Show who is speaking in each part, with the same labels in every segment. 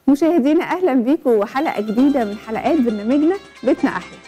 Speaker 1: مشاهدينا اهلا بيكم وحلقه جديده من حلقات برنامجنا بيتنا احلى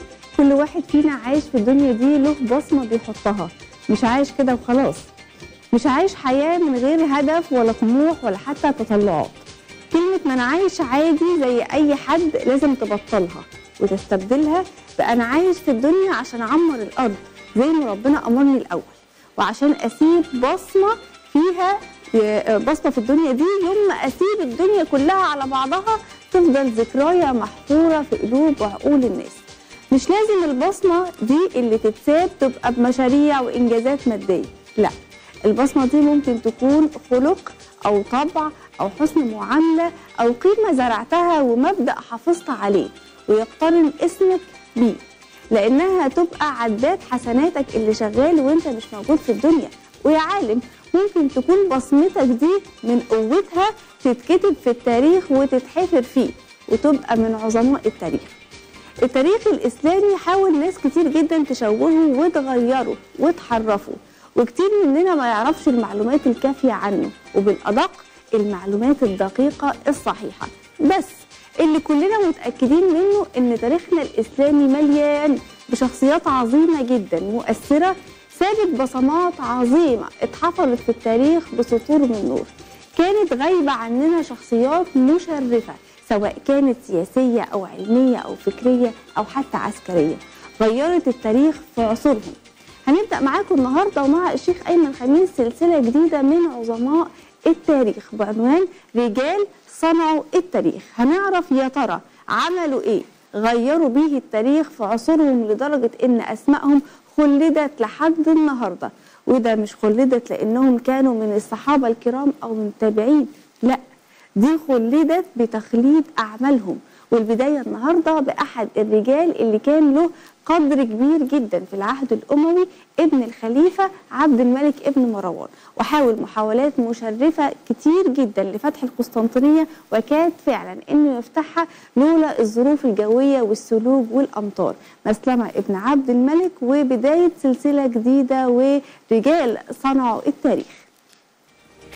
Speaker 1: كل واحد فينا عايش في الدنيا دي له بصمه بيحطها مش عايش كده وخلاص مش عايش حياه من غير هدف ولا طموح ولا حتى تطلعات كلمه من عايش عادي زي اي حد لازم تبطلها وتستبدلها بأنا عايش في الدنيا عشان اعمر الارض زي ما ربنا امرني الاول وعشان اسيب بصمه فيها بصمه في الدنيا دي يوم ما اسيب الدنيا كلها على بعضها تفضل ذكرايا محفوره في قلوب وعقول الناس مش لازم البصمه دي اللي تتساب تبقى بمشاريع وانجازات ماديه لا البصمه دي ممكن تكون خلق او طبع او حسن معامله او قيمه زرعتها ومبدا حافظت عليه ويقترن اسمك بيه لانها تبقى عداد حسناتك اللي شغال وانت مش موجود في الدنيا ويا عالم ممكن تكون بصمتك دي من قوتها تتكتب في التاريخ وتتحفر فيه وتبقى من عظماء التاريخ التاريخ الإسلامي حاول ناس كتير جدا تشوهه وتغيره وتحرفه وكتير مننا ما يعرفش المعلومات الكافية عنه وبالأدق المعلومات الدقيقة الصحيحة بس اللي كلنا متأكدين منه إن تاريخنا الإسلامي مليان بشخصيات عظيمة جدا مؤثرة سابت بصمات عظيمة اتحفرت في التاريخ بسطور من نور كانت غايبة عننا شخصيات مشرفة سواء كانت سياسية أو علمية أو فكرية أو حتى عسكرية غيرت التاريخ في عصورهم هنبدأ معاكم النهاردة ومع الشيخ أيمن خميس سلسلة جديدة من عظماء التاريخ بعنوان رجال صنعوا التاريخ هنعرف يا ترى عملوا ايه غيروا بيه التاريخ في عصورهم لدرجة ان اسمائهم خلدت لحد النهاردة وده مش خلدت لانهم كانوا من الصحابة الكرام او من التابعين لا دي خلدت بتخليد اعمالهم والبداية النهاردة بأحد الرجال اللي كان له قدر كبير جدا في العهد الأموي ابن الخليفة عبد الملك ابن مروان وحاول محاولات مشرفة كتير جدا لفتح القسطنطينية وكاد فعلا انه يفتحها لولا الظروف الجوية والسلوج والأمطار مسلمة ابن عبد الملك وبداية سلسلة جديدة ورجال صنعوا التاريخ